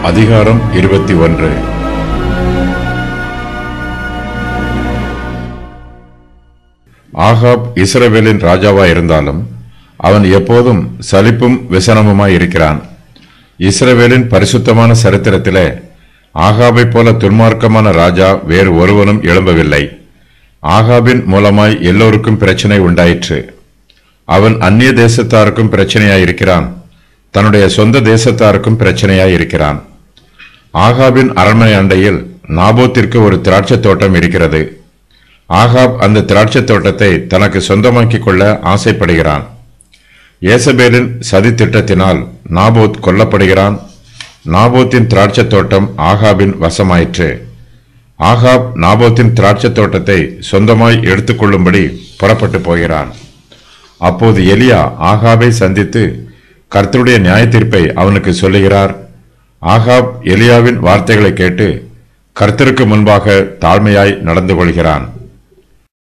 அதிகாரம் இருபத்தி ஒன்று ஆகாப் இஸ்ரவேலின் ராஜாவாய் இருந்தாலும் அவன் எப்போதும் சலிப்பும் விசனமுமாய் இருக்கிறான் இஸ்ரவேலின் பரிசுத்தமான சரித்திரத்திலே ஆகாபைப் போல துன்மார்க்கமான ராஜா வேறு ஒருவனும் எழும்பவில்லை ஆகாபின் மூலமாய் எல்லோருக்கும் பிரச்சனை உண்டாயிற்று அவன் அந்நிய தேசத்தாருக்கும் பிரச்சனையாயிருக்கிறான் தன்னுடைய சொந்த தேசத்தாருக்கும் பிரச்சனையாயிருக்கிறான் ஆகாபின் அரண்மனை அண்டையில் நாபோத்திற்கு ஒரு திராட்சை தோட்டம் இருக்கிறது ஆகாப் அந்த திராட்சை தோட்டத்தை தனக்கு சொந்தமாக்கிக் கொள்ள ஆசைப்படுகிறான் ஏசபேலின் சதி திட்டத்தினால் நாபோத் கொல்லப்படுகிறான் நாபோத்தின் திராட்சை தோட்டம் ஆகாபின் வசமாயிற்று ஆகாப் நாபோத்தின் திராட்சை தோட்டத்தை சொந்தமாய் எடுத்துக்கொள்ளும்படி புறப்பட்டு போகிறான் அப்போது எலியா ஆகாபை சந்தித்து கர்த்தருடைய நியாய தீர்ப்பை அவனுக்கு சொல்லுகிறார் ஆகாப் எலியாவின் வார்த்தைகளை கேட்டு கர்த்தருக்கு முன்பாக தாழ்மையாய் நடந்து கொள்கிறான்